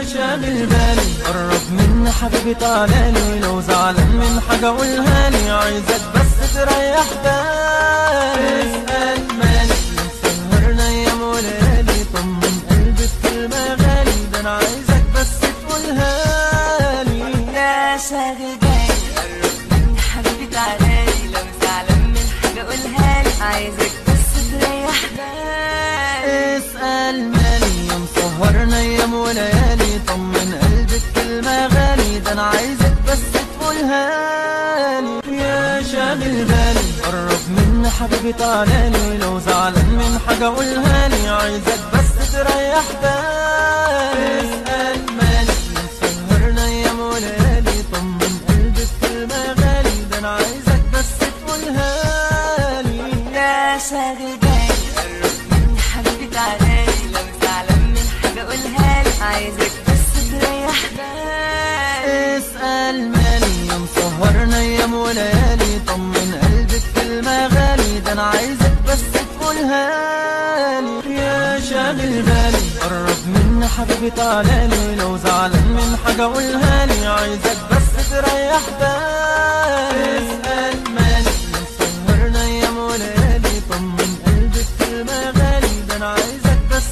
شاغل بالي قرب مني حبيبي تعالالي لو زعلان من حاجة قولها لي عايزك بس تريح بالي اسأل مالي مسهرنا ايام وليالي طمن قلبي بكلمة غالي ده انا عايزك بس تقولها لي يا شاغل بالي قرب مني حبيبي تعالالي لو زعلان من حاجة قولها لي عايزك بس تريح بالي اسأل مالي يا مسهرنا ايام وليالي طمن قلبي بكلمة غالي ده انا عايزك بس تقولها لي يا شاغل بالي قرب مني حبيبي تعالالي لو زعلان من حاجة قولها لي عايزك بس تريح بالي اسأل مالي يا مسهرنا ايام وليالي طمن قلبي بكلمة غالي ده انا عايزك بس تقولها لي يا شاغل بالي قرب مني حبيبي تعالالي لو زعلان من حاجة قولها لي عايزك بس تريح بالي اسأل مالي يا مسهرنا ايام وليالي طمن قلبي بكلمة غالي ده انا عايزك بس تقولها لي يا شاغل بالي قرب مني حبيبي تعالالي لو زعلان من حاجة قولها لي عايزك بس تريح بالي اسأل مالي يا مسهرنا ايام وليالي طمن قلبي بكلمة غالي ده انا عايزك بس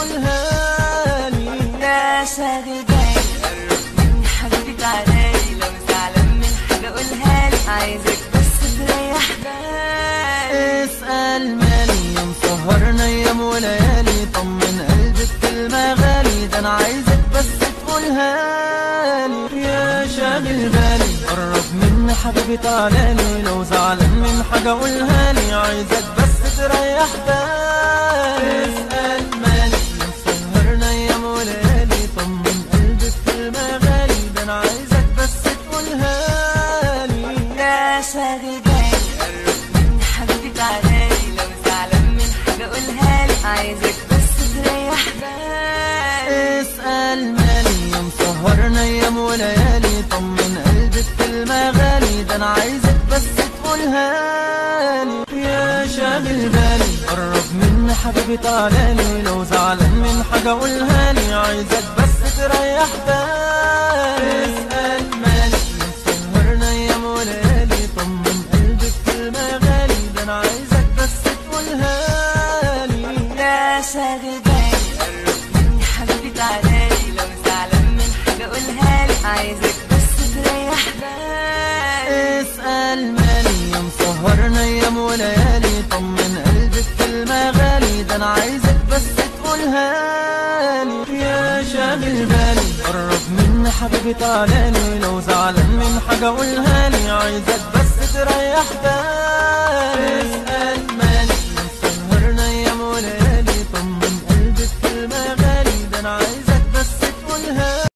تقولها لي يا شاغل بالي قرب مني حبيبي تعالالي لو زعلان من حاجة قولها لي عايزك بس تريح بالي اسأل مالي يا مسهرنا ايام وليالي طمن قلبي بكلمة غالي ده انا عايزك بس تقولها لي يا شاغل بالي قرب مني حبيبي تعالالي لو زعلان من حاجة قولها لي عايزك بس تريح بالي اسأل مالي يا مسهرنا ايام وليالي طمن قلبي بكلمة غالي ده انا عايزك بس تقولها لي يا شاغل بالي قرب مني حبيبي تعالالي لو زعلان من حاجة قولها لي عايزك بس تريح بالي اسأل مالي يا مسهرنا ايام وليالي طمن قلبي بكلمة غالي ده انا عايزك بس تقولها لي يا شاغل بالي قرب مني حبيبي تعالالي لو زعلان من حاجة قولها لي عايزك بس تريح بالي اسأل مالي يا مسهرنا ايام وليالي طمن قلبي بكلمة غالي ده انا عايزك بس تقولها لي يا شاغل بالي قرب مني حبيبي تعالالي لو زعلان من حاجة قولها لي عايزك بس تريح بالي اسأل مالي يا مسهرنا ايام وليالي طمن قلبي بكلمة غالي ده انا عايزك بس تقولها لي يا شاغل بالي قرب مني حبيبي تعالالي لو زعلان من حاجة قولها لي عايزك بس تريح بالي